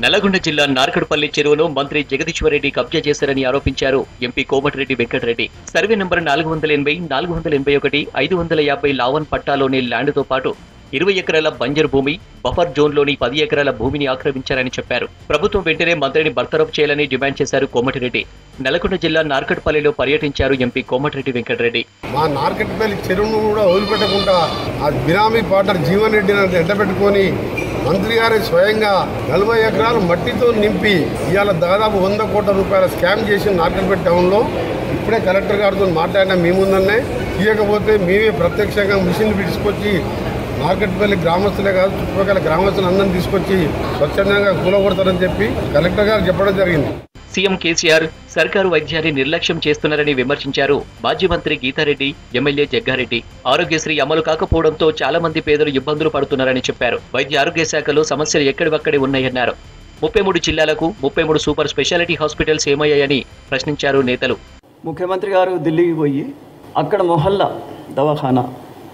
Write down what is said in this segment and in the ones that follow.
నల్లగొండ జిల్లా నార్కడ్పల్లి చెరువును మంత్రి జగదీశ్వరరెడ్డి కబ్జా చేశారని ఆరోపించారు MP Komatireddy Venkat Reddy survey number నాలుగు వందల ఎనభై నాలుగు వందల ఎనభై ఒకటి ఐదు వందల యాభై లావన్ పట్టాలోని ల్యాండ్తో పాటు ఇరవై ఎకరాల బంజర్ భూమి బఫర్ జోన్లోని పది ఎకరాల భూమిని ఆక్రమించారని చెప్పారు ప్రభుత్వం వెంటనే మంత్రిని బర్తరఫ్ చేయాలని డిమాండ్ చేశారు కోమటిరెడ్డి నల్లగొండ జిల్లా నార్కడ్పల్లిలో పర్యటించారు ఎంపీ కోమటిరెడ్డి వెంకటరెడ్డి మా నార్కెట్పల్లి చెరువును కూడా వదిలిపెట్టకుండా ఆ బినామీ పార్ట్నర్ జీవన్ రెడ్డిని ఎండబెట్టుకొని మంత్రి గారి స్వయంగా నలభై ఎకరాలు మట్టితో నింపి ఇవాళ దాదాపు వంద కోట్ల రూపాయల స్కామ్ చేసి నార్కెట్పల్లి టౌన్లో ఇప్పుడే కలెక్టర్ గారితో మాట్లాడినా మీ ముందన్నే తీయకపోతే మేమే ప్రత్యక్షంగా మిషన్ తీసుకొచ్చి మార్కెట్పల్లి గ్రామస్తులే కాదు చుట్టుపక్కల గ్రామస్తులు అందరిని తీసుకొచ్చి స్వచ్ఛందంగా కూలగొడతారని చెప్పి కలెక్టర్ గారు చెప్పడం జరిగింది సీఎం కేసీఆర్ సర్కారు వైద్యాన్ని నిర్లక్ష్యం చేస్తున్నారని విమర్శించారు మాజీ మంత్రి గీతారెడ్డి ఎమ్మెల్యే జగ్గారెడ్డి ఆరోగ్యశ్రీ అమలు కాకపోవడంతో చాలా మంది పేదలు ఇబ్బందులు పడుతున్నారని చెప్పారు వైద్య ఆరోగ్య శాఖలో సమస్యలు ఎక్కడివక్కడే ఉన్నాయన్నారు ముప్పై మూడు జిల్లాలకు ముప్పై మూడు సూపర్ స్పెషాలిటీ హాస్పిటల్స్ ఏమయ్యాయని ప్రశ్నించారు నేతలు ముఖ్యమంత్రి గారు ఢిల్లీకి పోయి అక్కడ మొహల్లా దవాఖానా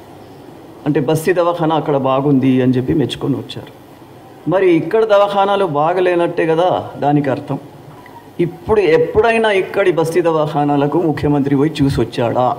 అంటే బస్తీ దవాఖానా అక్కడ బాగుంది అని చెప్పి మెచ్చుకొని వచ్చారు మరి ఇక్కడ దవాఖానాలు బాగలేనట్టే కదా దానికి అర్థం ఇప్పుడు ఎప్పుడైనా ఇక్కడి బస్తీ దవాఖానాలకు ముఖ్యమంత్రి పోయి చూసి వచ్చాడా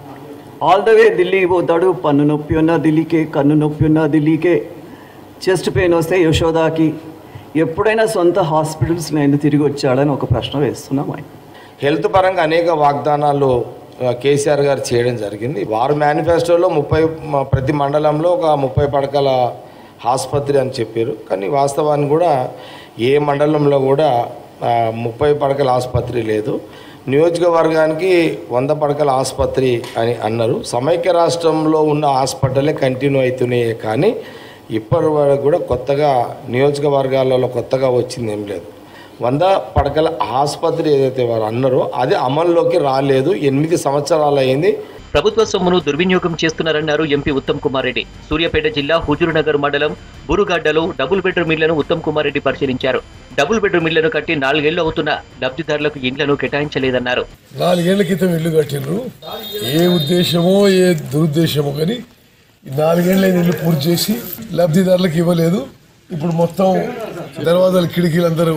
ఆల్ ద వే ఢిల్లీకి పోతాడు పన్ను నొప్పి ఉన్నా ఢిల్లీకే కన్ను నొప్పి ఉన్నా ఢిల్లీకే చెస్ట్ పెయిన్ వస్తే యశోదాకి ఎప్పుడైనా సొంత హాస్పిటల్స్ నేను తిరిగి వచ్చాడని ఒక ప్రశ్న వేస్తున్నాం ఆయన హెల్త్ పరంగా అనేక వాగ్దానాలు ఆ, కేసీఆర్ గారు చేయడం జరిగింది వారు మేనిఫెస్టోలో ముప్పై మ- ప్రతి మండలంలో ఒక ముప్పై పడకల ఆసుపత్రి అని చెప్పారు కానీ వాస్తవానికి కూడా ఏ మండలంలో కూడా ఆ, ముప్పై పడకల ఆసుపత్రి లేదు నియోజకవర్గానికి వంద పడకల ఆసుపత్రి అని అన్నారు సమైక్య రాష్ట్రంలో ఉన్న హాస్పిటలే కంటిన్యూ అవుతున్నాయి కానీ ఇప్పటి వరకు కూడా కొత్తగా నియోజకవర్గాలలో కొత్తగా వచ్చింది ఏం లేదు వంద పడకల ఆసుపత్రి ఏదైతే వారు అన్నారో అది అమల్లోకి రాలేదు ఎనిమిది సంవత్సరాలు అయింది ప్రభుత్వ సొమ్మును దుర్వినియోగం చేస్తున్నారన్నారు ఎంపీ ఉత్తమ్ కుమార్ రెడ్డి సూర్యాపేట జిల్లా హుజూరునగర్ మండలం బురుగడ్డలో డబుల్ బెడ్రూమ్ ఇళ్లను ఉత్తమ్ కుమార్ రెడ్డి పరిశీలించారు డబుల్ బెడ్రూమ్ ఇళ్లను కట్టి నాలుగేళ్లు అవుతున్న లబ్ధిదారులకు ఇండ్లను కేటాయించలేదన్నారు నాలుగేళ్ల క్రితం ఇల్లు కట్టిండ్రు ఏ ఉద్దేశమో ఏ దురుద్దేశమో కానీ ఈ నాలుగేళ్ల ఇల్లు పూర్తి చేసి లబ్ధిదారులకు ఇవ్వలేదు ఇప్పుడు మొత్తం దర్వాజాలు కిటికీలు అందరూ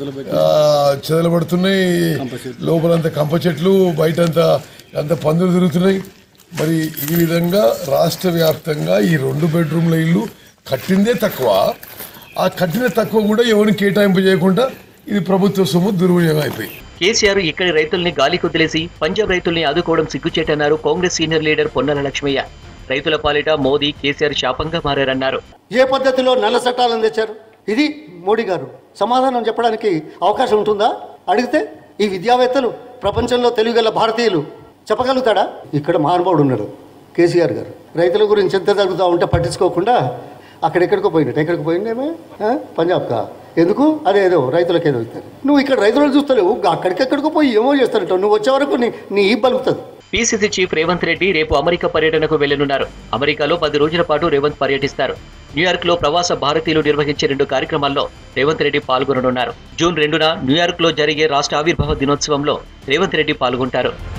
చెదలబడుతున్నాయి లోపలంతా కంప చెట్లు బయట అంతా అంత పందులు తిరుగుతున్నాయి మరి ఈ విధంగా రాష్ట్ర వ్యాప్తంగా ఈ రెండు బెడ్రూమ్ల ఇల్లు కట్టిందే తక్కువ ఆ కట్టిన తక్కువ కూడా ఎవరిని కేటాయింపు చేయకుండా ఇది ప్రభుత్వ సొమ్ము దుర్వినియోగం అయిపోయింది కేసీఆర్ ఇక్కడి రైతుల్ని గాలి కొదిలేసి పంజాబ్ రైతుల్ని ఆదుకోవడం సిగ్గుచేటన్నారు కాంగ్రెస్ సీనియర్ లీడర్ పొన్నల లక్ష్మయ్య రైతుల పాలిట మోదీ కేసీఆర్ శాపంగా మారారన్నారు ఏ పద్ధతిలో నల్ల చట్టాలను తెచ్చారు ఇది మోడీ గారు సమాధానం చెప్పడానికి అవకాశం ఉంటుందా అడిగితే ఈ విద్యావేత్తలు ప్రపంచంలో తెలుగుగల భారతీయులు చెప్పగలుగుతాడా ఇక్కడ మహానుభావుడు ఉన్నాడు కేసీఆర్ గారు రైతుల గురించి ఎంత జరుగుతూ ఉంటే పట్టించుకోకుండా అక్కడెక్కడికో పోయినట్టు ఎక్కడికి పోయిందేమే ఆ? పంజాబ్కా ఎందుకు అదేదో రైతులకు ఏదో ఇస్తారు నువ్వు ఇక్కడ రైతులను చూస్తలేవు అక్కడికెక్కడికో పోయి ఏమో చేస్తారట నువ్వు వచ్చే వరకు నీ నీ ఈ బలుగుతుంది పీసీసీ చీఫ్ రేవంత్ రెడ్డి రేపు అమెరికా పర్యటనకు వెళ్లనున్నారు అమెరికాలో పది రోజుల పాటు రేవంత్ పర్యటిస్తారు న్యూయార్క్ లో ప్రవాస భారతీయులు నిర్వహించే రెండు కార్యక్రమాల్లో రేవంత్ రెడ్డి పాల్గొననున్నారు జూన్ రెండున న్యూయార్క్ లో జరిగే రాష్ట్ర ఆవిర్భావ దినోత్సవంలో రేవంత్ రెడ్డి పాల్గొంటారు